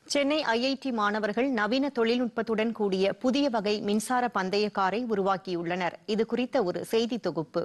Chennai IIT மாணவர்கள் நவீன தொழில்நுட்பத்துடன் கூடிய புதிய வகை மின்சார பந்தய காரை உருவாக்கியுள்ளனர் இது குறித்த ஒரு செய்தி தொகுப்பு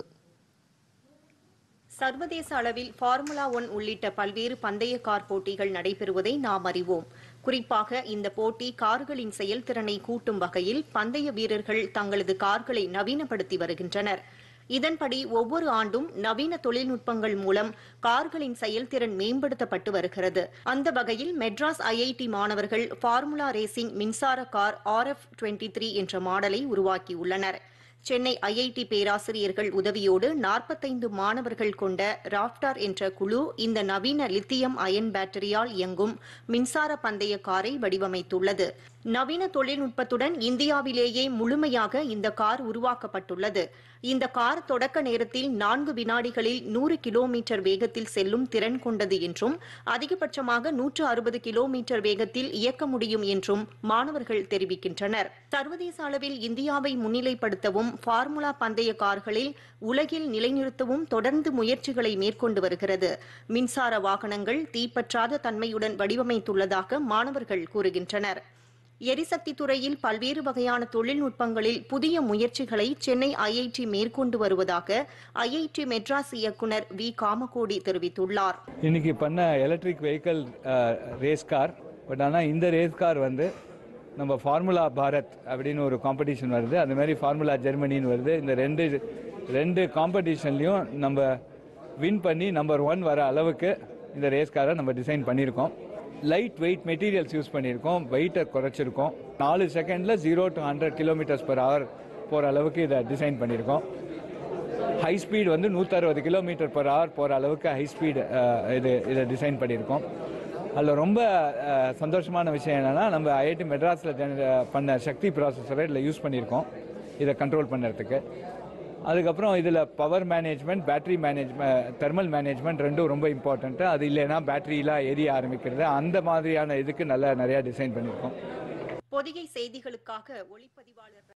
சர்வதேச அளவில் ஃபார்முலா ஒன் உள்ளிட்ட பல்வேறு பந்தய கார் போட்டிகள் நடைபெறுவதை நாம் அறிவோம் குறிப்பாக இந்த போட்டி கார்களின் செயல்திறனை கூட்டும் வகையில் பந்தய வீரர்கள் தங்களது கார்களை நவீனப்படுத்தி வருகின்றனர் இதன்படி ஒவ்வொரு ஆண்டும் நவீன தொழில்நுட்பங்கள் மூலம் கார்களின் செயல்திறன் மேம்படுத்தப்பட்டு வருகிறது அந்த வகையில் மெட்ராஸ் ஐஐடி மாணவர்கள் ஃபார்முலா ரேசிங் மின்சார கார் ஆர்எஃப் டுவெண்ட்டி த்ரீ என்ற மாடலை உருவாக்கியுள்ளனர் சென்னை ஐஐடி பேராசிரியர்கள் உதவியோடு நாற்பத்தைந்து மாணவர்கள் கொண்ட ராப்டார் என்ற குழு இந்த நவீன லித்தியம் அயன் பேட்டரியால் இயங்கும் மின்சார பந்தய காரை வடிவமைத்துள்ளது நவீன தொழில்நுட்பத்துடன் இந்தியாவிலேயே முழுமையாக இந்த கார் உருவாக்கப்பட்டுள்ளது இந்த கார் தொடக்க நேரத்தில் நான்கு வினாடிகளில் நூறு கிலோமீட்டர் வேகத்தில் செல்லும் திறன் கொண்டது என்றும் அதிகபட்சமாக நூற்று அறுபது கிலோமீட்டர் வேகத்தில் இயக்க முடியும் என்றும் மாணவர்கள் தெரிவிக்கின்றனர் சர்வதேச அளவில் இந்தியாவை முன்னிலைப்படுத்தவும் ஃபார்முலா பந்தய கார்களில் உலகில் நிலைநிறுத்தவும் தொடர்ந்து முயற்சிகளை மேற்கொண்டு வருகிறது மின்சார வாகனங்கள் தீப்பற்றாத தன்மையுடன் வடிவமைத்துள்ளதாக மாணவர்கள் கூறுகின்றனர் எரிசக்தி துறையில் பல்வேறு வகையான தொழில்நுட்பங்களில் புதிய முயற்சிகளை சென்னை ஐஐடி மேற்கொண்டு வருவதாக ஐஐடி மெட்ராஸ் இயக்குனர் வி காமகோடி தெரிவித்துள்ளார் இன்னைக்கு பண்ண electric vehicle race car but ஆனால் இந்த ரேஸ் கார் வந்து நம்ம ஃபார்முலா பாரத் அப்படின்னு ஒரு காம்படிஷன் வருது அந்த மாதிரி ஃபார்முலா ஜெர்மனின்னு வருது இந்த ரெண்டு ரெண்டு காம்படிஷன்லையும் நம்ம வின் பண்ணி நம்பர் ஒன் வர அளவுக்கு இந்த ரேஸ் காரை நம்ம டிசைன் பண்ணியிருக்கோம் லைட் வெயிட் மெட்டீரியல்ஸ் யூஸ் பண்ணியிருக்கோம் வெயிட்டை குறைச்சிருக்கோம் நாலு செகண்டில் zero to hundred kilometres per hour போகிற அளவுக்கு இதை டிசைன் பண்ணியிருக்கோம் ஹை ஸ்பீட் வந்து 160 கிலோமீட்டர் per hour போகிற அளவுக்கு ஹை ஸ்பீடு இது இதை டிசைன் பண்ணியிருக்கோம் அதில் ரொம்ப அஹ், சந்தோஷமான விஷயம் என்னென்னா நம்ம ஐஐடி மெட்ராஸில் பண்ண சக்தி ப்ராசஸரை இதில் யூஸ் பண்ணியிருக்கோம் இதை கண்ட்ரோல் பண்ணுறதுக்கு அதுக்கப்புறம் இதில் power management battery management thermal management ரெண்டும் ரொம்ப இம்பார்ட்டண்ட்டு அது இல்லைன்னா பேட்டரியெலாம் எரிய ஆரம்பிக்கிறது அந்த மாதிரியான இதுக்கு நல்லா நிறையா டிசைன் பண்ணியிருக்கோம் பொதிகை செய்திகளுக்காக ஒளிப்பதிவாளர்